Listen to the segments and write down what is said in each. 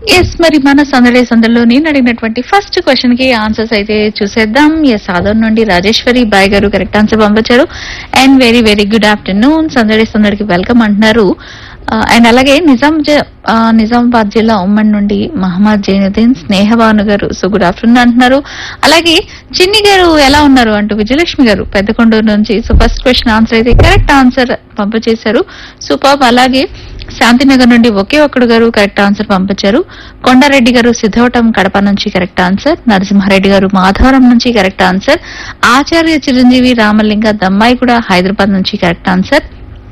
yes మరి మన సందడి సందడిలో నేను అడిగినటువంటి ఫస్ట్ క్వశ్చన్ కి ఆన్సర్స్ అయితే చూసేద్దాం ఎస్ ఆదర్ నుండి రాజేశ్వరి బాయ్ గారు కరెక్ట్ ఆన్సర్ పంపించారు and very very good afternoon సందడి సందడికి వెల్కమ్ అంటున్నారు అండ్ అలాగే నిజాం జ- ఆ, నిజామాబాద్ జిల్లా ఉమ్మడి నుండి మహమ్మద్ జైనుద్దీన్ స్నేహభాను గారు సో గుడ్ ఆఫ్టర్నూన్ అంటున్నారు అలాగే చిన్ని గారు ఎలా ఉన్నారు అంటూ విజయలక్ష్మి గారు పెద్దకొండూరు నుంచి సో ఫస్ట్ క్వశ్చన్ ఆన్సర్ అయితే కరెక్ట్ ఆన్సర్ పంపించేశారు సూపర్ అలాగే శాంతినగర్ నుండి ఒకే ఒక్కడు గారు కరెక్ట్ ఆన్సర్ పంపించారు కొండారెడ్డి గారు సిద్ధవటం కడప నుంచి కరెక్ట్ ఆన్సర్ నరసింహారెడ్డి గారు మాధవరం నుంచి కరెక్ట్ ఆన్సర్ ఆచార్య చిరంజీవి రామలింగ దమ్మాయి కూడా హైదరాబాద్ నుంచి కరెక్ట్ ఆన్సర్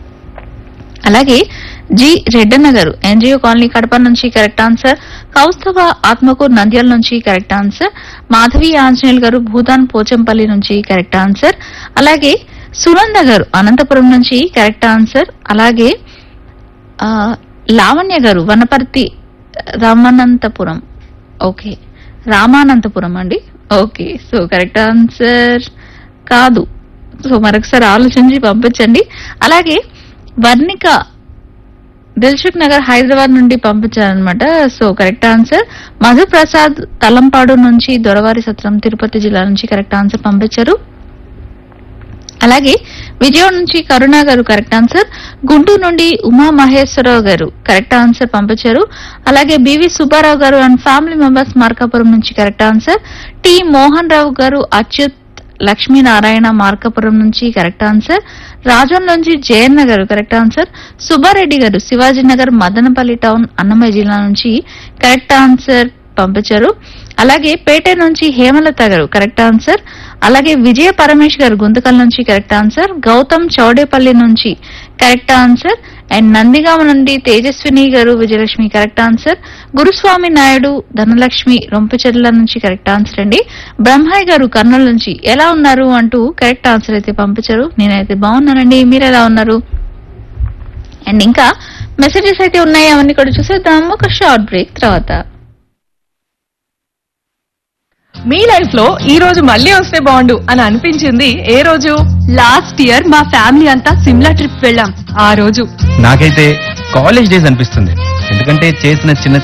అలాగే జి రెడ్డన్న గారు ఎన్జిఓ కాలనీ కడప నుంచి కరెక్ట్ ఆన్సర్ కౌస్తవ ఆత్మకూరు నంద్యాల నుంచి కరెక్ట్ ఆన్సర్ మాధవి ఆంజనేయులు గారు భూదాన్ పోచంపల్లి నుంచి కరెక్ట్ ఆన్సర్ అలాగే సునంద గారు అనంతపురం నుంచి కరెక్ట్ ఆన్సర్ అలాగే ఆ, లావణ్య గారు వనపర్తి రామానంతపురం ఓకే రామానంతపురం అండి ఓకే సో కరెక్ట్ ఆన్సర్ కాదు సో మరొకసారి ఆలోచించి పంపించండి అలాగే వర్ణిక దిల్సుఖ్ నగర్ హైదరాబాద్ నుండి పంపించారనమాట so correct answer Madhuprasad Talampadu నుంచి దొరవారి సత్రం తిరుపతి జిల్లా నుంచి కరెక్ట్ ఆన్సర్ పంపించారు అలాగే విజయవాడ నుంచి కరుణ గారు కరెక్ట్ ఆన్సర్ గుంటూరు నుండి ఉమా మహేశ్వరరావు గారు కరెక్ట్ ఆన్సర్ పంపించారు అలాగే బివి సుబ్బారావు గారు అండ్ ఫ్యామిలీ మెంబర్స్ మార్కాపురం నుంచి correct answer T Mohan Rao గారు అచ్యుత్ లక్ష్మీనారాయణ మార్కాపురం నుంచి కరెక్ట్ ఆన్సర్ రాజన్ నుంచి జయన్న గారు కరెక్ట్ ఆన్సర్ సుబ్బారెడ్డి గారు శివాజీ నగర్ మదనపల్లి టౌన్ అన్నమయ్య జిల్లా నుంచి కరెక్ట్ ఆన్సర్ పంపించారు అలాగే పేట నుంచి హేమలత గారు కరెక్ట్ ఆన్సర్ అలాగే విజయ పరమేష్ గారు గుంతకల్ నుంచి కరెక్ట్ ఆన్సర్ గౌతమ్ చౌడేపల్లి నుంచి కరెక్ట్ ఆన్సర్ అండ్ నందిగామ నుండి తేజస్విని గారు విజయలక్ష్మి కరెక్ట్ ఆన్సర్ గురుస్వామి నాయుడు ధనలక్ష్మి రొంపచెర్ల నుంచి కరెక్ట్ ఆన్సర్ అండి బ్రహ్మాయ్ గారు కర్నూలు నుంచి ఎలా ఉన్నారు అంటూ కరెక్ట్ ఆన్సర్ అయితే పంపించారు నేనైతే బాగున్నానండి మీరు ఎలా ఉన్నారు అండ్ ఇంకా మెసేజెస్ అయితే ఉన్నాయి అవన్నీ కూడా చూసేద్దాం ఒక షార్ట్ బ్రేక్ తర్వాత మీ లైఫ్ లో ఈ రోజు మళ్ళీ వస్తే బాగుండు అని అనిపించింది ఏ రోజు లాస్ట్ ఇయర్ మా ఫ్యామిలీ అంతా సిమ్లా ట్రిప్ వెళ్ళాం ఆ రోజు నాకైతే కాలేజ్ డేస్ అనిపిస్తుంది ఎందుకంటే చేసిన చిన్న